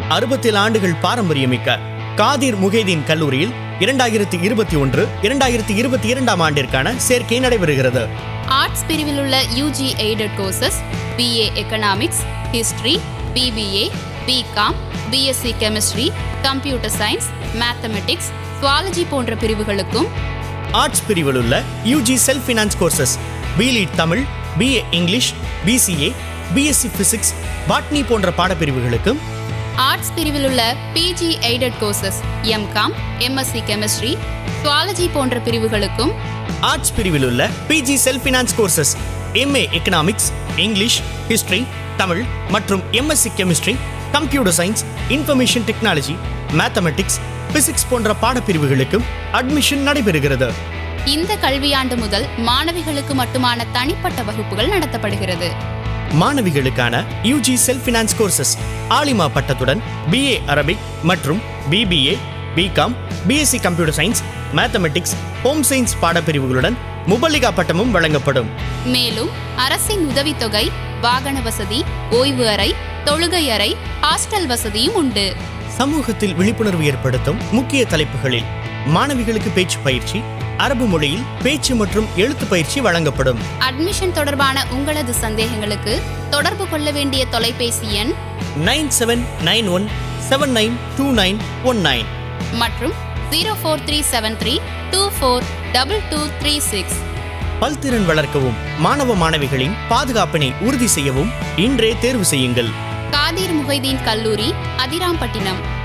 அறுபத்தேழு ஆண்டுகள் பாரம்பரியமிக்க காதிர் முகைதீன் கல்லூரியில் இரண்டாயிரத்தி இருபத்தி ஒன்று இரண்டாயிரத்தி இருபத்தி இரண்டாம் ஆண்டிற்கான சேர்க்கை நடைபெறுகிறது ஆர்ட்ஸ் பிரிவில் உள்ள UG aided courses BA economics history BBA BCom BSc chemistry computer science mathematics zoology போன்ற பிரிவுகளுக்கும் ஆர்ட்ஸ் பிரிவில் உள்ள UG self finance courses BLit Tamil BA English BCA BSc physics botany போன்ற பாடப்பிரிவுகளுக்கும் ஆர்ட்ஸ் பிரிவில் உள்ள PG aided courses MCom MSc chemistry zoology போன்ற பிரிவுகளுக்கும் ஆர்ட்ஸ் பிரிவில் உள்ள PG self finance courses MA economics English history Tamil மற்றும் MSc chemistry computer science information technology mathematics physics போன்ற பாடப்பிரிவுகளுக்கும் அட்மிஷன் நடைபெறுகிறது இந்த கல்வியாண்டு முதல் மாணவிகளுக்கு மட்டுமான தனிப்பட்ட வகுப்புகள் நடத்தப்படுகிறது மாணவிகளுக்கான யூஜி செல்ஃப் ஃபினான்ஸ் கோர்சஸ் ஆலிமா பட்டத்துடன் பிஏ அரபிக் மற்றும் BBA BCom BSc computer science mathematics home science பாடப்பிரிவுகளுடன் முபல்லிகா பட்டமும் வழங்கப்படும் மேலும் அரசின் உதவித்தொகை வாகன வசதி ஓய்வு அறை தொழுகை அறை ஹாஸ்டல் வசதியும் உண்டு சமூகத்தில் விழிப்புணர்வு ஏற்படுத்தும் முக்கிய தலைப்புகளில் மாணவிகளுக்கு பேச்சு பயிற்சி அரபு மொழியில் பேச்சு மற்றும் எழுத்து பயிற்சி வழங்கப்படும் அட்மிஷன் தொடர்பான உங்களது சந்தேகங்களுக்கு தொடர்பு கொள்ள வேண்டிய தொலைபேசி எண் nine seven nine one seven nine two nine one nine மற்றும் zero four three seven three two four double two three six பல்திறன் வளர்க்கவும் மாணவ மாணவிகளின் பாதுகாப்பினை உறுதி செய்யவும் இன்றே தேர்வு செய்யுங்கள் காதீர் முகைதீன் கல்லூரி அதிராம்பட்டினம்